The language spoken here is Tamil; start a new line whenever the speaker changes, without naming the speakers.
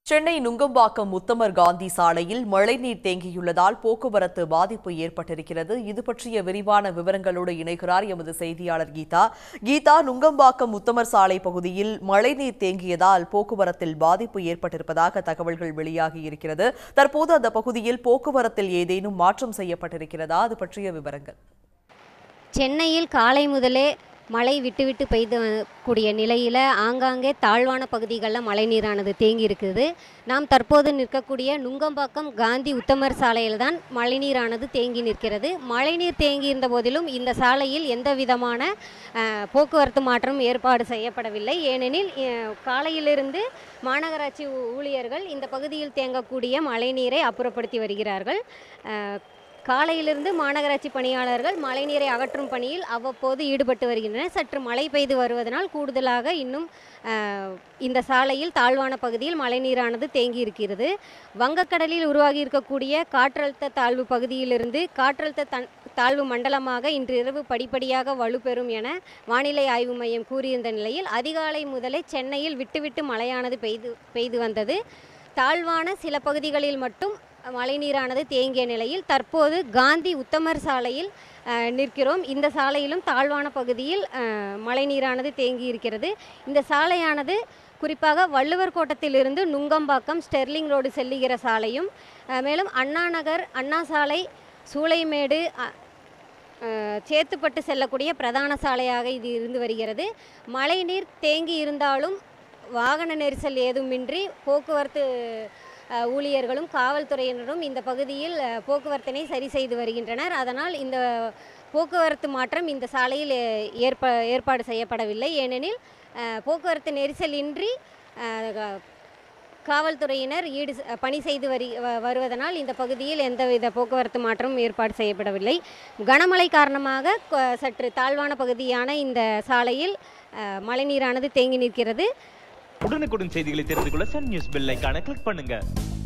சென்னை நுங்கம்பாக்கம் முத்தமர் காந்தி சாலையில் மழைநீர் தேங்கியுள்ளதால் போக்குவரத்து பாதிப்பு ஏற்பட்டிருக்கிறது இது பற்றிய விரிவான விவரங்களோடு இணைகிறார் எமது செய்தியாளர் கீதா கீதா நுங்கம்பாக்கம் முத்தமர் சாலை பகுதியில் மழைநீர் தேங்கியதால் போக்குவரத்தில் பாதிப்பு ஏற்பட்டிருப்பதாக தகவல்கள் வெளியாகி இருக்கிறது தற்போது அந்த பகுதியில் போக்குவரத்தில் ஏதேனும் மாற்றம் செய்யப்பட்டிருக்கிறதா அது பற்றிய விவரங்கள்
சென்னையில் காலை முதலே மழை விட்டு விட்டு பெய்து வ- கூடிய நிலையில் ஆங்காங்கே தாழ்வான பகுதிகளில் மழைநீரானது தேங்கி இருக்குது நாம் தற்போது நிற்கக்கூடிய நுங்கம்பாக்கம் காந்தி உத்தமர் சாலையில் தான் மழைநீரானது தேங்கி நிற்கிறது மழைநீர் தேங்கி இருந்த போதிலும் இந்த சாலையில் எந்த விதமான அஹ், போக்குவரத்து மாற்றம் ஏற்பாடு செய்யப்படவில்லை ஏனெனில் அஹ், காலையிலிருந்து மாநகராட்சி ஊ- ஊழியர்கள் இந்த பகுதியில் தேங்கக்கூடிய மழைநீரை அப்புறப்படுத்தி வருகிறார்கள் அஹ், காலையிலிருந்து மாநகராட்சி பணியாளர்கள் மழைநீரை அகற்றும் பணியில் அவ்வப்போது ஈடுபட்டு வருகின்றனர் சற்று மழை பெய்து வருவதனால் கூடுதலாக இன்னும் அஹ், இந்த சாலையில் தாழ்வான பகுதியில் மழைநீரானது தேங்கி இருக்கிறது வங்கக்கடலில் உருவாகி இருக்கக்கூடிய காற்றழுத்த தாழ்வு பகுதியிலிருந்து காற்றழுத்த தன் தாழ்வு மண்டலமாக இன்று இரவு படிப்படியாக வலுப்பெறும் என வானிலை ஆய்வு மையம் கூறியிருந்த நிலையில் அதிகாலை முதலே சென்னையில் விட்டுவிட்டு மழையானது பெய்து பெய்து வந்தது தாழ்வான சில பகுதிகளில் மட்டும் மழைநீரானது தேங்கிய நிலையில் தற்போது காந்தி உத்தமர் சாலையில் அஹ், நிற்கிறோம் இந்த சாலையிலும் தாழ்வான பகுதியில் அஹ், மழைநீரானது தேங்கி இருக்கிறது இந்த சாலையானது குறிப்பாக வள்ளுவர் கோட்டத்திலிருந்து நுங்கம்பாக்கம் ஸ்டெர்லிங் ரோடு செல்லுகிற சாலையும் அஹ், மேலும் அண்ணா நகர் அண்ணா சாலை சூளைமேடு அ- அஹ், சேத்துப்பட்டு செல்லக்கூடிய பிரதான சாலையாக இது இருந்து வருகிறது மழைநீர் தேங்கி இருந்தாலும் வாகன நெரிசல் ஏதுமின்றி போக்குவரத்து அஹ், ஊழியர்களும் காவல்துறையினரும் இந்த பகுதியில் அஹ், போக்குவரத்தினை சரி செய்து வருகின்றனர் அதனால் இந்த போக்குவரத்து மாற்றம் இந்த சாலையில் அஹ், ஏற்ப ஏற்பாடு செய்யப்படவில்லை ஏனெனில் அஹ், போக்குவரத்து நெரிசல் இன்றி அஹ், க- காவல்துறையினர் ஈடு செ- பணி செய்து வரி வ- வருவதனால் இந்த பகுதியில் எந்தவித போக்குவரத்து மாற்றமும் ஏற்பாடு செய்யப்படவில்லை கனமழை காரணமாக கொ- சற்று தாழ்வான பகுதியான இந்த சாலையில் அஹ், மழைநீரானது தேங்கி நிற்கிறது
உடனுக்குடன் செய்திகளை தெரிந்து கொள்ள சன் நியூஸ் பெல் ஐகானை கிளிக் பண்ணுங்க